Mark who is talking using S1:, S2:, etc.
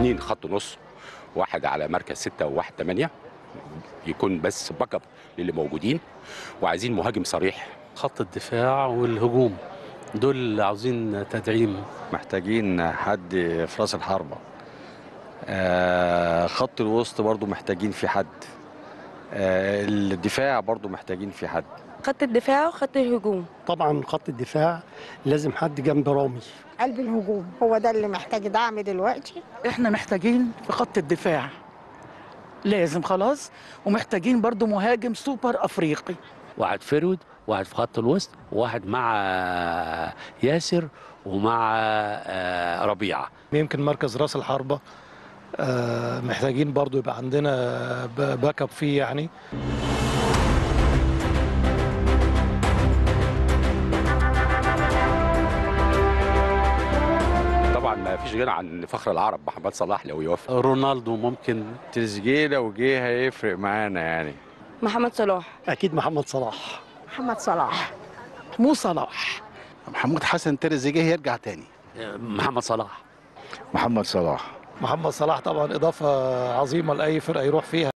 S1: اتنين خط نص واحد على مركز ستة وواحد تمانية يكون بس باك اب للي موجودين وعايزين مهاجم صريح
S2: خط الدفاع والهجوم دول عاوزين تدعيم
S3: محتاجين حد في راس الحربة آه، خط الوسط برضو محتاجين في حد آه، الدفاع برضو محتاجين في حد
S4: خط الدفاع وخط الهجوم
S5: طبعا خط الدفاع لازم حد جنب رامي
S6: قلب الهجوم هو ده اللي محتاج دعم دلوقتي
S7: احنا محتاجين في خط الدفاع لازم خلاص ومحتاجين برضو مهاجم سوبر افريقي
S8: واحد فرود واحد في خط الوسط وواحد مع ياسر ومع آه، ربيعه
S5: يمكن مركز راس الحربة آه، محتاجين برضو يبقى عندنا ب- باك اب فيه يعني
S1: طبعا ما فيش غنى عن فخر العرب محمد صلاح لو يوافق
S2: رونالدو ممكن
S3: تريزيجيه لو جه هيفرق معانا يعني
S4: محمد صلاح
S5: اكيد محمد صلاح
S6: محمد صلاح
S7: مو صلاح
S9: محمود حسن تريزيجيه يرجع تاني
S8: آه، محمد صلاح
S9: محمد صلاح
S5: محمد صلاح طبعا اضافه عظيمه لاي فرقه يروح فيها